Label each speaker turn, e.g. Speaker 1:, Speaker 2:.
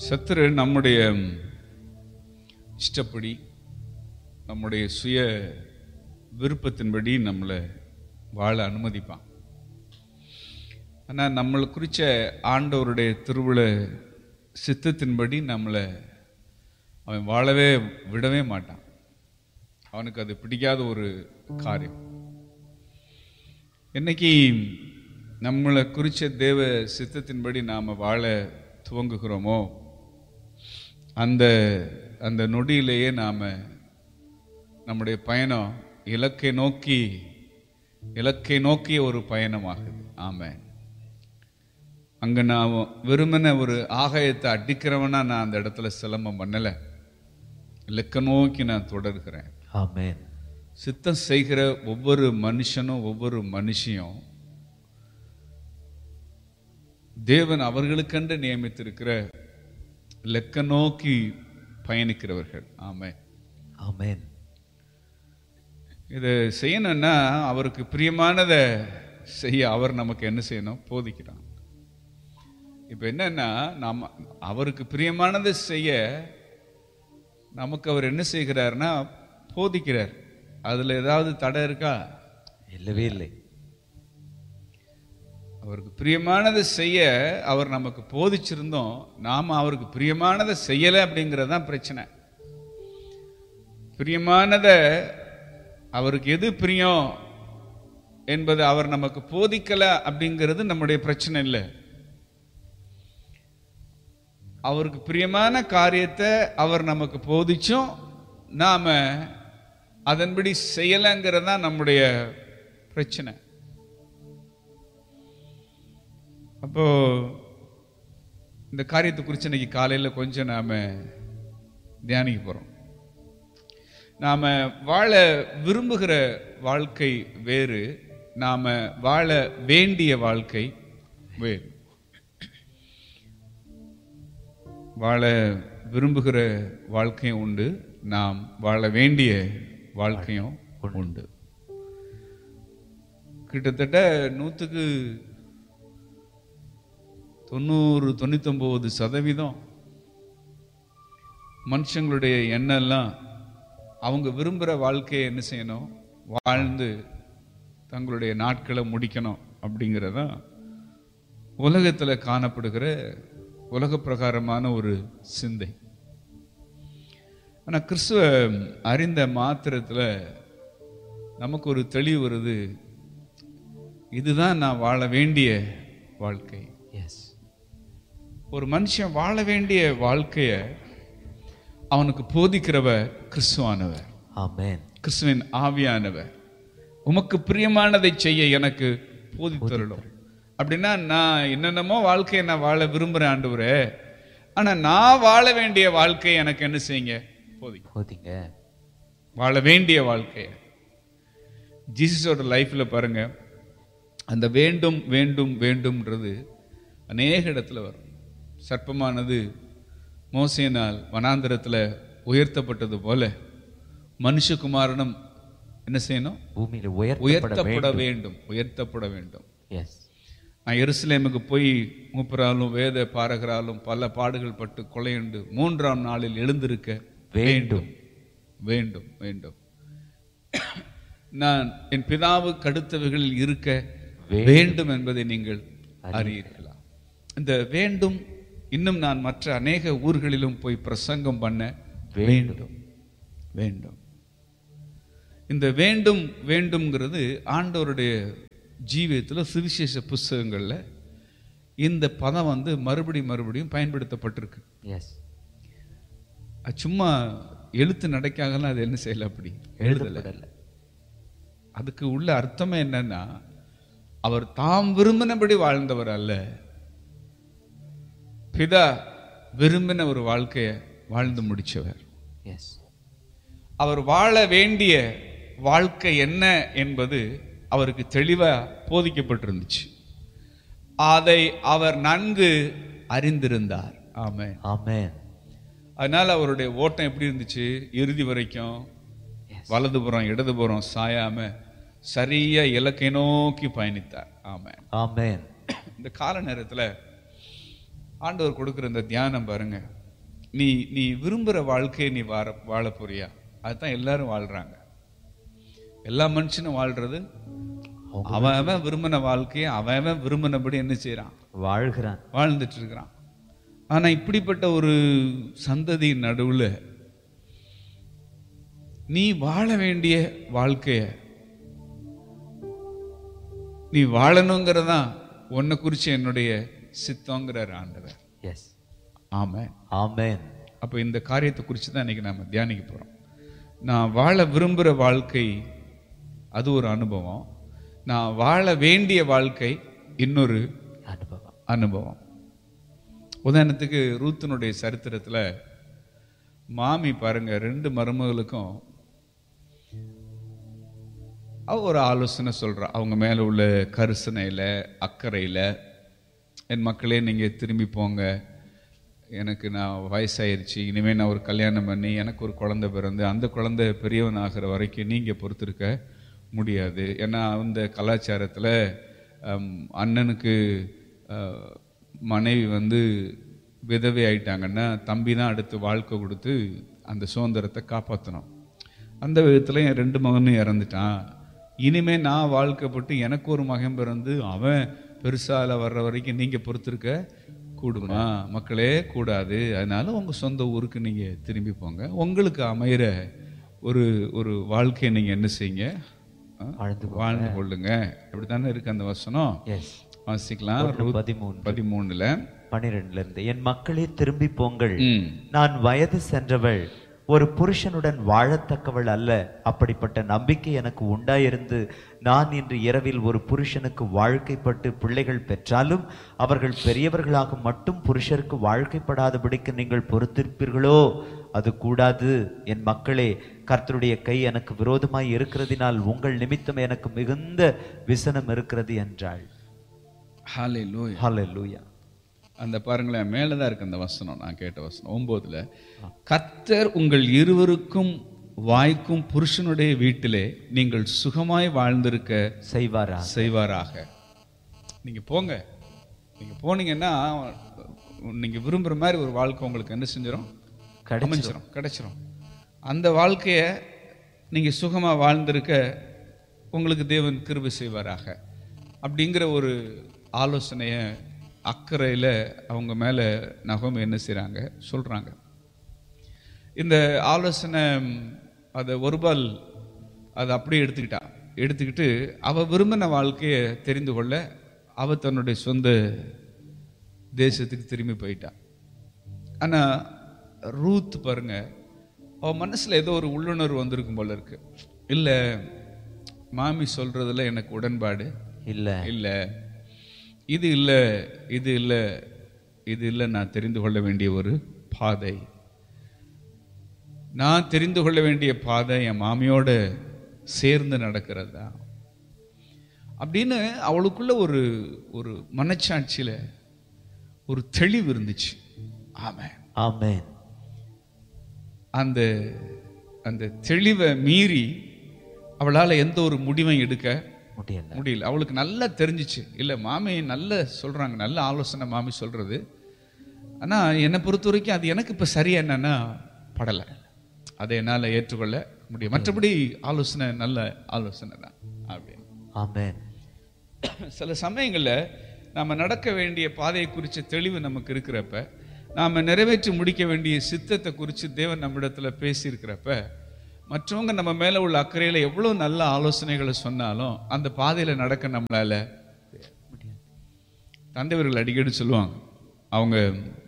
Speaker 1: சத்துரு நம்முடைய இஷ்டப்படி நம்முடைய சுய விருப்பத்தின்படி நம்மளை வாழ அனுமதிப்பான் ஆனால் நம்மளை குறித்த ஆண்டவருடைய திருவிழ சித்தத்தின்படி நம்மளை அவன் வாழவே விடவே மாட்டான் அவனுக்கு அது பிடிக்காத ஒரு காரியம் என்னைக்கு நம்மளை குறித்த தேவ சித்தத்தின்படி நாம் வாழ துவங்குகிறோமோ அந்த அந்த நொடியிலேயே நாம் நம்முடைய பயணம் இலக்கை நோக்கி இலக்கை நோக்கிய ஒரு பயணமாகுது ஆமாம் அங்கே நான் வெறுமனே ஒரு ஆகாயத்தை அடிக்கிறவனா நான் அந்த இடத்துல சிலம்பம் பண்ணலை இலக்கை நோக்கி நான் தொடர்கிறேன்
Speaker 2: Amen.
Speaker 1: சித்தம் செய்கிற ஒவ்வொரு மனுஷனும் ஒவ்வொரு மனுஷியும் தேவன் அவர்களுக்கென்று நியமித்திருக்கிற லெக்க நோக்கி பயணிக்கிறவர்கள் ஆமே
Speaker 2: Amen.
Speaker 1: இதை செய்யணும்னா அவருக்கு பிரியமானதை செய்ய அவர் நமக்கு என்ன செய்யணும் போதிக்கிறான் இப்போ என்னன்னா நாம் அவருக்கு பிரியமானதை செய்ய நமக்கு அவர் என்ன செய்கிறார்னா போதிக்கிறார் அதில் ஏதாவது தடை இருக்கா
Speaker 2: இல்லவே இல்லை
Speaker 1: அவருக்கு பிரியமானதை செய்ய அவர் நமக்கு போதிச்சிருந்தோம் நாம் அவருக்கு பிரியமானதை செய்யலை அப்படிங்கிறது தான் பிரச்சனை பிரியமானதை அவருக்கு எது பிரியம் என்பது அவர் நமக்கு போதிக்கல அப்படிங்கிறது நம்முடைய பிரச்சனை இல்லை அவருக்கு பிரியமான காரியத்தை அவர் நமக்கு போதிச்சும் நாம அதன்படி செய்யலைங்கிறது தான் நம்முடைய பிரச்சனை அப்போ இந்த காரியத்தை குறித்து இன்னைக்கு காலையில் கொஞ்சம் நாம தியானிக்க போறோம் நாம வாழ விரும்புகிற வாழ்க்கை வேறு நாம வாழ வேண்டிய வாழ்க்கை வேறு வாழ விரும்புகிற வாழ்க்கையும் உண்டு நாம் வாழ வேண்டிய வாழ்க்கையும் உண்டு கிட்டத்தட்ட நூற்றுக்கு தொண்ணூறு தொண்ணூத்தொம்பது சதவீதம் மனுஷங்களுடைய எண்ணெல்லாம் அவங்க விரும்புகிற வாழ்க்கையை என்ன செய்யணும் வாழ்ந்து தங்களுடைய நாட்களை முடிக்கணும் அப்படிங்கிறதான் உலகத்தில் காணப்படுகிற உலக பிரகாரமான ஒரு சிந்தை ஆனால் கிறிஸ்துவ அறிந்த மாத்திரத்தில் நமக்கு ஒரு தெளிவு வருது இதுதான் நான் வாழ வேண்டிய வாழ்க்கை
Speaker 2: எஸ்
Speaker 1: ஒரு மனுஷன் வாழ வேண்டிய வாழ்க்கைய அவனுக்கு போதிக்கிறவர் கிறிஸ்துவானவர்
Speaker 2: ஆமென்
Speaker 1: கிறிஸ்துவின் ஆவியானவர் உமக்கு பிரியமானதை செய்ய எனக்கு போதித்தருளும் அப்படின்னா நான் என்னென்னமோ வாழ்க்கையை நான் வாழ விரும்புகிறேன் ஆண்டவரே ஆனா நான் வாழ வேண்டிய வாழ்க்கையை எனக்கு என்ன செய்யுங்க போதி
Speaker 2: போதிங்க
Speaker 1: வாழ வேண்டிய வாழ்க்கையை ஜீசஸோட லைஃப்ல பாருங்க அந்த வேண்டும் வேண்டும் வேண்டும்ன்றது அநேக இடத்துல வரும் சர்ப்பமானது மோசேனால் வனாந்தரத்துல உயர்த்தப்பட்டது போல மனுஷகுமாரனும் என்ன செய்யணும்
Speaker 2: பூமியில உயர்த்தப்பட
Speaker 1: உயர்த்தப்பட வேண்டும் உயர்த்தப்பட வேண்டும்
Speaker 2: எஸ்
Speaker 1: நான் எருசலேமுக்கு போய் மூப்பராலும் வேத பாரகராலும் பல பாடுகள் பட்டு கொலையுண்டு மூன்றாம் நாளில் எழுந்திருக்க
Speaker 2: வேண்டும்
Speaker 1: வேண்டும் வேண்டும் நான் என் பிதாவுக்கு அடுத்தவைகளில் இருக்க வேண்டும் என்பதை நீங்கள் அறியீர்களா இந்த வேண்டும் இன்னும் நான் மற்ற அநேக ஊர்களிலும் போய் பிரசங்கம் பண்ண வேண்டும் வேண்டும் இந்த வேண்டும் வேண்டும்ங்கிறது ஆண்டவருடைய ஜீவியத்தில் சுவிசேஷ புஸ்தகங்கள்ல இந்த பதம் வந்து மறுபடி மறுபடியும் பயன்படுத்தப்பட்டிருக்கு
Speaker 2: எஸ்
Speaker 1: அது சும்மா எழுத்து நடைக்காகலாம் அது என்ன செய்யல அப்படி எழுதலை
Speaker 2: எழுதப்படல
Speaker 1: அதுக்கு உள்ள அர்த்தமே என்னன்னா அவர் தாம் விரும்பினபடி வாழ்ந்தவர் அல்ல பிதா விரும்பின ஒரு வாழ்க்கையை வாழ்ந்து முடிச்சவர்
Speaker 2: எஸ்
Speaker 1: அவர் வாழ வேண்டிய வாழ்க்கை என்ன என்பது அவருக்கு தெளிவா போதிக்கப்பட்டிருந்துச்சு அதை அவர் நன்கு அறிந்திருந்தார் ஆமென்
Speaker 2: ஆமென்
Speaker 1: அதனால அவருடைய ஓட்டம் எப்படி இருந்துச்சு இறுதி வரைக்கும் வலதுபுறம் இடதுபுறம் சாயாம சரியா இலக்கை நோக்கி பயணித்தார் ஆமென்
Speaker 2: ஆமென்
Speaker 1: இந்த கால நேரத்துல ஆண்டவர் கொடுக்குற இந்த தியானம் பாருங்க நீ நீ விரும்புகிற வாழ்க்கையை நீ வாழ வாழ போறியா அதுதான் எல்லாரும் வாழ்றாங்க எல்லா மனுஷனும் வாழ்றது அவன் அவன் விரும்பின வாழ்க்கையை அவன் அவன் விரும்பினபடி என்ன செய்றான்
Speaker 2: வாழ்கிறான்
Speaker 1: வாழ்ந்துட்டு இருக்கிறான் ஆனா இப்படிப்பட்ட ஒரு சந்ததி நடுவுல நீ வாழ வேண்டிய வாழ்க்கைய நீ வாழணுங்கிறதான் உன்னை குறிச்சு என்னுடைய சித்தங்கிறார் ஆண்டவர்
Speaker 2: எஸ்
Speaker 1: ஆமா
Speaker 2: ஆமென்
Speaker 1: அப்போ இந்த காரியத்தை குறித்து தான் இன்னைக்கு நாம தியானிக்க போறோம் நான் வாழ விரும்புகிற வாழ்க்கை அது ஒரு அனுபவம் நான் வாழ வேண்டிய வாழ்க்கை இன்னொரு
Speaker 2: அனுபவம்
Speaker 1: அனுபவம் உதாரணத்துக்கு ரூத்தினுடைய சரித்திரத்துல மாமி பாருங்க ரெண்டு மருமகளுக்கும் அவ ஒரு ஆலோசனை சொல்றா அவங்க மேல உள்ள கரிசனையில அக்கறையில என் மக்களே நீங்க திரும்பி போங்க எனக்கு நான் வயசாயிருச்சு இனிமே நான் ஒரு கல்யாணம் பண்ணி எனக்கு ஒரு குழந்தை பிறந்து அந்த குழந்தை பெரியவன் ஆகிற வரைக்கும் நீங்க பொறுத்திருக்க முடியாது ஏன்னா அந்த கலாச்சாரத்துல ஹம், அண்ணனுக்கு அஹ், மனைவி வந்து விதவை ஆயிட்டாங்கன்னா தம்பி தான் அடுத்து வாழ்க்கை கொடுத்து அந்த சுதந்திரத்தை காப்பாற்றணும் அந்த விதத்தில் என் ரெண்டு மகனும் இறந்துட்டான் இனிமே நான் வாழ்க்கைப்பட்டு எனக்கு ஒரு மகன் பிறந்து அவன் பெருசால வர்ற வரைக்கும் நீங்க பொறுத்திருக்க கூடுமா மக்களே கூடாது அதனால உங்க சொந்த ஊருக்கு நீங்க திரும்பி போங்க உங்களுக்கு அமையிற ஒரு ஒரு வாழ்க்கையை நீங்க என்ன செய்யுங்க ஆ?
Speaker 2: வாழ்ந்து
Speaker 1: வாழ்ந்து கொள்ளுங்க அப்படித்தானே இருக்கு அந்த வசனம்
Speaker 2: எஸ்
Speaker 1: வாசிக்கலாம்
Speaker 2: ஒன்று பதிமூன்று
Speaker 1: பதிமூணுல
Speaker 2: பனிரெண்டுல இருந்து என் மக்களே திரும்பி போங்கள்
Speaker 1: ம்
Speaker 2: நான் வயது சென்றவள் ஒரு புருஷனுடன் வாழத்தக்கவள் அல்ல அப்படிப்பட்ட நம்பிக்கை எனக்கு உண்டாயிருந்து நான் இன்று இரவில் ஒரு புருஷனுக்கு வாழ்க்கைப்பட்டு பிள்ளைகள் பெற்றாலும் அவர்கள் பெரியவர்களாக மட்டும் புருஷருக்கு வாழ்க்கைப்படாதபடிக்கு நீங்கள் பொறுத்திருப்பீர்களோ அது கூடாது என் மக்களே கர்த்தருடைய கை எனக்கு விரோதமாய் இருக்கிறதினால் உங்கள் நிமித்தம் எனக்கு மிகுந்த விசனம் இருக்கிறது என்றாள்
Speaker 1: ஹalleluya
Speaker 2: ஹalleluya
Speaker 1: அந்த பாருங்களேன் மேலே தான் இருக்கு அந்த வசனம் நான் கேட்ட வசனம் ஒன்பதுல கர்த்தர் உங்கள் இருவருக்கும் வாய்க்கும் புருஷனுடைய வீட்டிலே நீங்கள் சுகமாய் வாழ்ந்திருக்க
Speaker 2: செய்வாரா
Speaker 1: செய்வாராக நீங்க போங்க நீங்க போனீங்கன்னா நீங்க விரும்புற மாதிரி ஒரு வாழ்க்கை உங்களுக்கு என்ன செஞ்சிடும்
Speaker 2: கிடைச்சிரும்.
Speaker 1: அமைஞ்சிரும் கிடைச்சிரும் அந்த வாழ்க்கைய நீங்க சுகமா வாழ்ந்திருக்க உங்களுக்கு தேவன் கிருபை செய்வாராக அப்படிங்கிற ஒரு ஆலோசனைய அக்கறையில அவங்க மேல நகம் என்ன செய்றாங்க சொல்றாங்க இந்த ஆலோசனை ம், அதை ஒருபால் அதை அப்படியே எடுத்துக்கிட்டா எடுத்துக்கிட்டு அவ விரும்பின வாழ்க்கையை தெரிந்து கொள்ள அவ தன்னுடைய சொந்த தேசத்துக்கு திரும்பி போயிட்டா ஆனா ரூத் பாருங்க அவ மனசுல ஏதோ ஒரு உள்ளுணர்வு வந்திருக்கும் போல இருக்கு இல்ல மாமி சொல்றதுல எனக்கு உடன்பாடு
Speaker 2: இல்ல
Speaker 1: இல்ல இது இல்ல இது இல்ல இது இல்ல நான் தெரிந்து கொள்ள வேண்டிய ஒரு பாதை நான் தெரிந்து கொள்ள வேண்டிய பாதை என் மாமியோட சேர்ந்து நடக்கிறது தான் அப்படின்னு அவளுக்குள்ள ஒரு ஒரு மனச்சாட்சியில ஒரு தெளிவு இருந்துச்சு ஆமாம்
Speaker 2: ஆமென்
Speaker 1: அந்த அந்த தெளிவை மீறி அவளால எந்த ஒரு முடிவையும் எடுக்க
Speaker 2: முடியல
Speaker 1: முடியல அவளுக்கு நல்லா தெரிஞ்சிச்சு இல்ல மாமி நல்ல சொல்றாங்க நல்ல ஆலோசனை மாமி சொல்றது ஆனா என்னை பொறுத்த வரைக்கும் அது எனக்கு இப்ப சரியா என்னன்னா படலை அதை என்னால ஏற்றுக்கொள்ள முடியும் மற்றபடி ஆலோசனை நல்ல ஆலோசனை தான் அப்படின்னு
Speaker 2: ஆமென்
Speaker 1: சில சமயங்கள்ல நாம நடக்க வேண்டிய பாதையை குறித்த தெளிவு நமக்கு இருக்கிறப்ப நாம நிறைவேற்றி முடிக்க வேண்டிய சித்தத்தை குறித்து தேவன் நம்மிடத்துல பேசியிருக்கிறப்ப மற்றவங்க நம்ம மேல உள்ள அக்கறையில எவ்வளவு நல்ல ஆலோசனைகளை சொன்னாலும் அந்த பாதையில நடக்க நம்மளால தந்தைவர்கள் அடிக்கடி சொல்லுவாங்க அவங்க